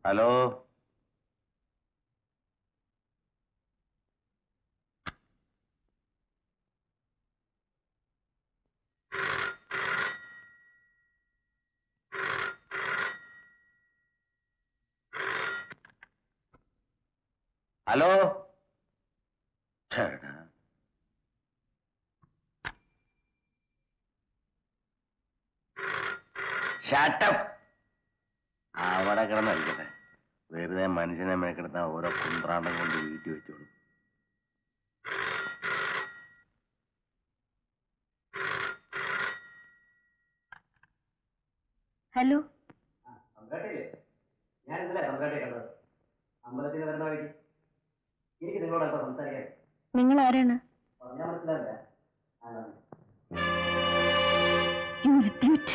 Hello hello ചേട്ടാ ഷാട്ടപ്പ് അവിടെ കിടന്നടിക്കട്ടെ വെറുതെ മനുഷ്യനെ മേക്കെടുത്ത ഓരോ കുന്ത്രാണ്ടം കൊണ്ട് വീട്ടിൽ വെച്ചോളൂ ഹലോ ഞാൻ ഇന്നലെ സമ്പ്രാട്ടിയെ കണ്ടത് അമ്പലത്തിന് വരുന്ന വഴി എനിക്ക് നിങ്ങളോട് അല്പം സംസാരിക്കാൻ നിങ്ങൾ ആരാണ് പറഞ്ഞാൽ മനസ്സിലാവില്ല ആരാണ് You idiot.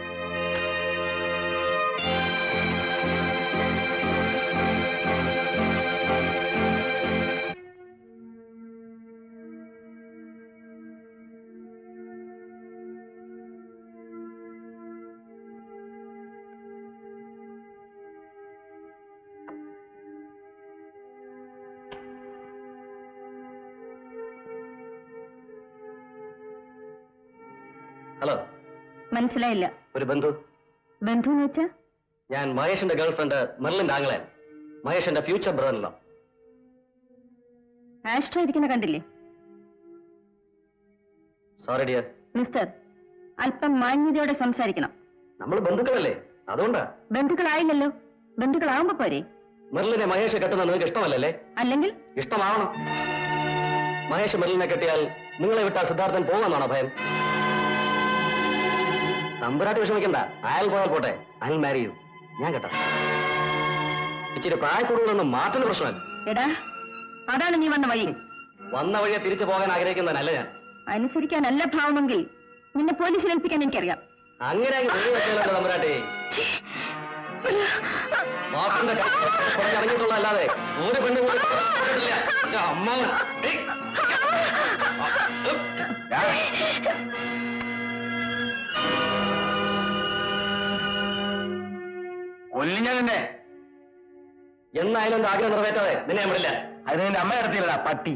ഹലോ മനസ്സിലായില്ല ഒരു ബന്ധു ബന്ധു എന്ന് വെച്ചാ ഞാൻ മഹേഷിന്റെ ഗേൾഫ്രണ്ട് മെർലിന്റെ ആംഗ്ലൻ മഹേഷിന്റെ ഫ്യൂച്ചർ ബ്രദറിലോ ആസ്ട്രോ ഇരിക്കുന്ന കണ്ടില്ലേ സോറി ഡിയർ മിസ്റ്റർ അല്പം മാന്യതയോടെ സംസാരിക്കണം നമ്മൾ ബന്ധുക്കളല്ലേ അതുകൊണ്ടാ ബന്ധുക്കളായില്ലല്ലോ ബന്ധുക്കളാവുമ്പോ പോരെ മെർലിനെ മഹേഷ് കെട്ടുന്നത് നിങ്ങൾക്ക് ഇഷ്ടമല്ലല്ലേ അല്ലെങ്കിൽ ഇഷ്ടമാവണം മഹേഷ് മെർലിനെ കെട്ടിയാൽ നിങ്ങളെ വിട്ടാൽ സിദ്ധാർത്ഥൻ പോകുമെന്നാണോ ഭയം തമ്പുരാട്ടി വിഷമിക്കണ്ട അയാൾ പോയാൽ പോട്ടെ അയാൾ മാരി യു ഞാൻ കേട്ടോ ഇച്ചിരി പ്രായക്കൂടുതലൊന്നും മാറ്റുന്ന പ്രശ്നമല്ല എടാ അതാണ് നീ വന്ന വഴി വന്ന വഴിയെ തിരിച്ചു പോകാൻ ആഗ്രഹിക്കുന്നതല്ല ഞാൻ അനുസരിക്കാനല്ല ഭാവമെങ്കിൽ നിന്നെ പോലീസിൽ ഏൽപ്പിക്കാൻ എനിക്കറിയാം അങ്ങനെ അങ്ങ് വെടി വെച്ചാലോ തമ്പുരാട്ടി വാക്കിന്റെ കുറഞ്ഞിറങ്ങിയിട്ടുള്ളതല്ലാതെ ഒരു പെണ്ണ് പോലും കണ്ടിട്ടില്ല. എന്റെ അമ്മാവൻ ഏയ്. കൊല്ലും ഞാൻ നിന്നെ എന്നായാലും എന്റെ ആഗ്രഹം നിറവേറ്റാതെ നിന്നെ ഞാൻ വിടില്ല അത് നിന്റെ അമ്മ നടത്തിയില്ലടാ പട്ടി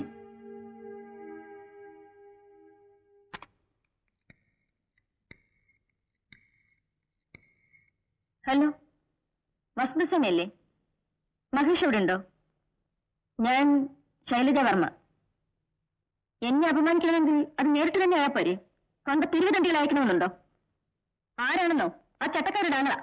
ഹലോ വസന്തസേനയല്ലേ മഹേഷ് ഇവിടെ ഉണ്ടോ ഞാൻ ശൈലജ വർമ്മ എന്നെ അപമാനിക്കണമെങ്കിൽ അത് നേരിട്ട് തന്നെ ആയാ പോരെ കൊണ്ട തിരുവതണ്ടികൾ അയക്കണമെന്നുണ്ടോ ആരാണെന്നോ ആ ചട്ടക്കാരുടെ ആങ്ങള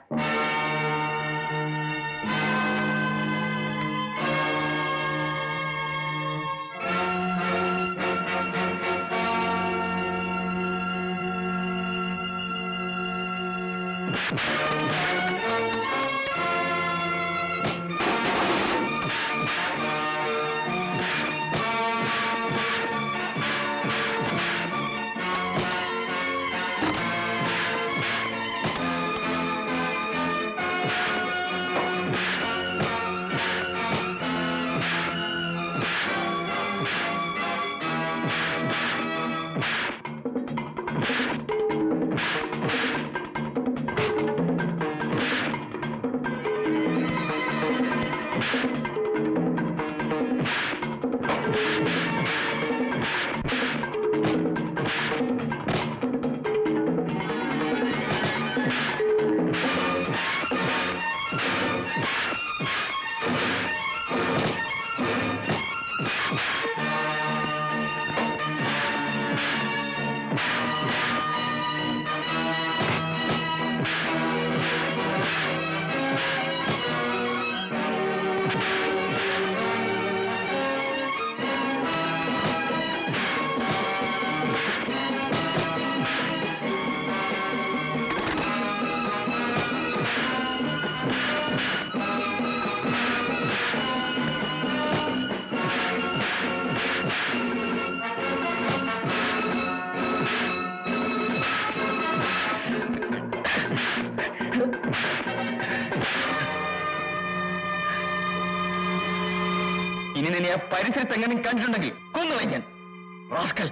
ഇനി നിന്നെ ആ പരിസരത്ത് എങ്ങനെ കണ്ടിട്ടുണ്ടെങ്കിൽ കൊന്നു വയ്ക്കാൻ റാസ്കൽ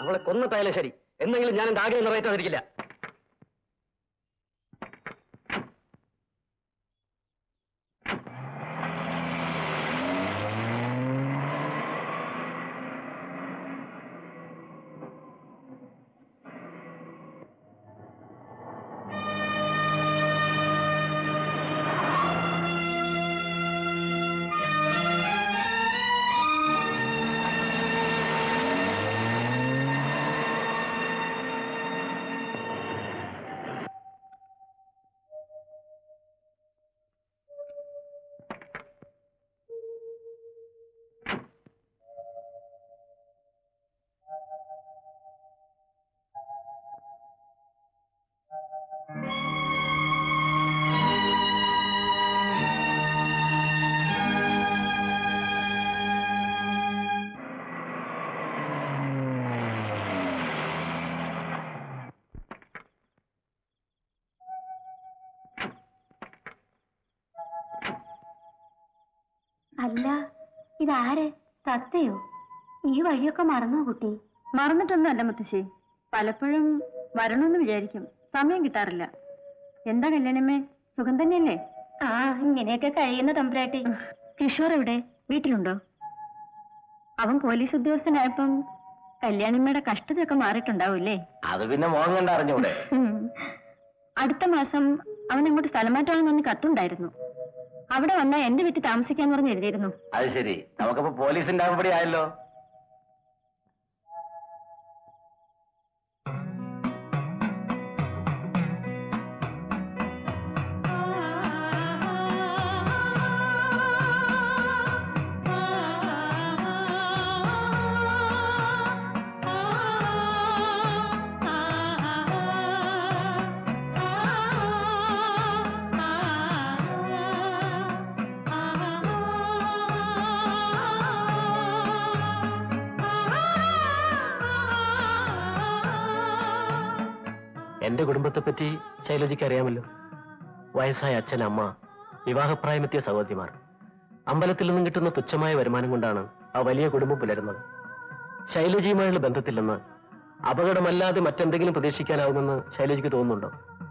അവളെ കൊന്നിട്ടായാലും ശരി എന്തെങ്കിലും ഞാൻ എന്റെ ആഗ്രഹം നിറവേറ്റാതിരിക്കില്ല അല്ല ഇതാര് തത്തയോ ഈ വഴിയൊക്കെ മറന്നോ കുട്ടി മറന്നിട്ടൊന്നുമല്ല മുത്തശ്ശി പലപ്പോഴും വരണമെന്ന് വിചാരിക്കും സമയം കിട്ടാറില്ല എന്താ കല്യാണമ്മേ സുഖം തന്നെയല്ലേ ആ ഇങ്ങനെയൊക്കെ കഴിയുന്ന തമ്പുരാട്ടി കിഷോർ എവിടെ വീട്ടിലുണ്ടോ അവൻ പോലീസ് ഉദ്യോഗസ്ഥനായപ്പം കല്യാണിമ്മയുടെ കഷ്ടതയൊക്കെ മാറിയിട്ടുണ്ടാവൂല്ലേ അത് പിന്നെ മോഹം കണ്ട അറിഞ്ഞൂടെ ഉം. അടുത്ത മാസം അവൻ അങ്ങോട്ട് സ്ഥലമാറ്റം വന്ന് കത്തുണ്ടായിരുന്നു അവിടെ വന്നാൽ എന്റെ വീട്ടിൽ താമസിക്കാൻ പറഞ്ഞ് എഴുതിയിരുന്നു അത് ശരി നമുക്കപ്പോ പോലീസിന്റെ അകമ്പടി ആയല്ലോ എന്റെ കുടുംബത്തെപ്പറ്റി ശൈലജയ്ക്ക് അറിയാമല്ലോ വയസ്സായ അച്ഛൻ അമ്മ വിവാഹപ്രായമെത്തിയ സഹോദരിമാർ അമ്പലത്തിൽ നിന്നും കിട്ടുന്ന തുച്ഛമായ വരുമാനം കൊണ്ടാണ് ആ വലിയ കുടുംബം പുലരുന്നത് ശൈലജയുമായുള്ള ബന്ധത്തിൽ നിന്ന് അപകടമല്ലാതെ മറ്റെന്തെങ്കിലും പ്രതീക്ഷിക്കാനാവുമെന്ന് ശൈലജയ്ക്ക് തോന്നുന്നുണ്ടോ